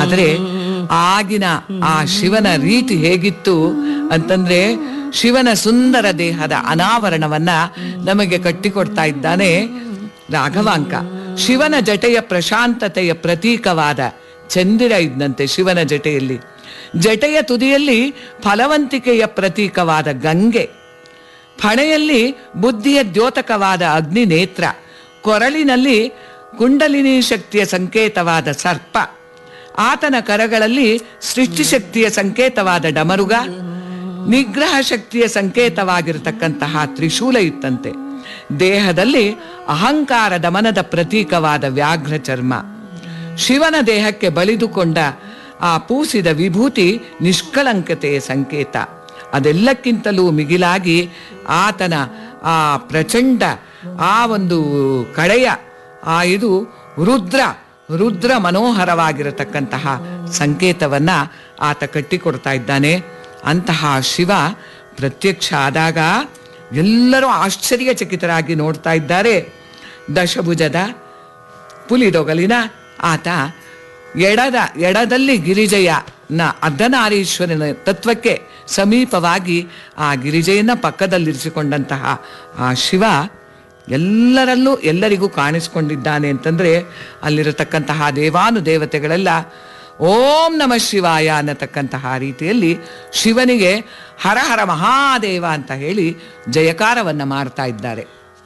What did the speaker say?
ಆದರೆ ಆಗಿನ ಆ ಶಿವನ ರೀತಿ ಹೇಗಿತ್ತು ಅಂತಂದ್ರೆ ಶಿವನ ಸುಂದರ ದೇಹದ ಅನಾವರಣವನ್ನ ನಮಗೆ ಕಟ್ಟಿಕೊಡ್ತಾ ಇದ್ದಾನೆ ರಾಘವಾಂಕ ಶಿವನ ಜಟೆಯ ಪ್ರಶಾಂತತೆಯ ಪ್ರತೀಕವಾದ ಚಂದಿರ ಇದ್ದಂತೆ ಶಿವನ ಜಟೆಯಲ್ಲಿ ಜಟೆಯ ತುದಿಯಲ್ಲಿ ಫಲವಂತಿಕೆಯ ಪ್ರತೀಕವಾದ ಗಂಗೆ ಫಣೆಯಲ್ಲಿ ಬುದ್ಧಿಯ ದ್ಯೋತಕವಾದ ಅಗ್ನಿ ನೇತ್ರ ಕೊರಳಿನಲ್ಲಿ ಕುಂಡಲಿನಿ ಶಕ್ತಿಯ ಸಂಕೇತವಾದ ಸರ್ಪ ಆತನ ಕರಗಳಲ್ಲಿ ಸೃಷ್ಟಿಶಕ್ತಿಯ ಸಂಕೇತವಾದ ಡಮರುಗ ನಿಗ್ರಹ ಶಕ್ತಿಯ ಸಂಕೇತವಾಗಿರತಕ್ಕಂತಹ ತ್ರಿಶೂಲ ಇತ್ತಂತೆ ದೇಹದಲ್ಲಿ ಅಹಂಕಾರ ದಮನದ ಪ್ರತೀಕವಾದ ವ್ಯಾಘ್ರ ಚರ್ಮ ಶಿವನ ದೇಹಕ್ಕೆ ಬಳಿದುಕೊಂಡ ಆ ಪೂಸಿದ ವಿಭೂತಿ ನಿಷ್ಕಳಂಕತೆಯ ಸಂಕೇತ ಅದೆಲ್ಲಕ್ಕಿಂತಲೂ ಮಿಗಿಲಾಗಿ ಆತನ ಆ ಪ್ರಚಂಡ ಆ ಒಂದು ಕಡೆಯ ಆ ಇದು ರುದ್ರ ರುದ್ರ ಮನೋಹರವಾಗಿರತಕ್ಕಂತಹ ಸಂಕೇತವನ್ನ ಆತ ಕಟ್ಟಿಕೊಡ್ತಾ ಇದ್ದಾನೆ ಅಂತಹ ಶಿವ ಪ್ರತ್ಯಕ್ಷ ಆದಾಗ ಎಲ್ಲರೂ ಆಶ್ಚರ್ಯಚಕಿತರಾಗಿ ನೋಡ್ತಾ ಇದ್ದಾರೆ ದಶಭುಜದ ಪುಲಿದೊಗಲಿನ ಆತ ಎಡದ ಎಡದಲ್ಲಿ ಗಿರಿಜಯನ ಅರ್ಧನಾರೀಶ್ವರನ ತತ್ವಕ್ಕೆ ಸಮೀಪವಾಗಿ ಆ ಗಿರಿಜೆಯನ್ನ ಪಕ್ಕದಲ್ಲಿರಿಸಿಕೊಂಡಂತಹ ಆ ಶಿವ ಎಲ್ಲರಲ್ಲೂ ಎಲ್ಲರಿಗೂ ಕಾಣಿಸ್ಕೊಂಡಿದ್ದಾನೆ ಅಂತಂದ್ರೆ ಅಲ್ಲಿರತಕ್ಕಂತಹ ದೇವಾನು ದೇವತೆಗಳೆಲ್ಲ ಓಂ ನಮ ಶಿವಾಯ ಅನ್ನತಕ್ಕಂತಹ ರೀತಿಯಲ್ಲಿ ಶಿವನಿಗೆ ಹರ ಹರ ಮಹಾದೇವ ಅಂತ ಹೇಳಿ ಜಯಕಾರವನ್ನ ಮಾಡ್ತಾ ಇದ್ದಾರೆ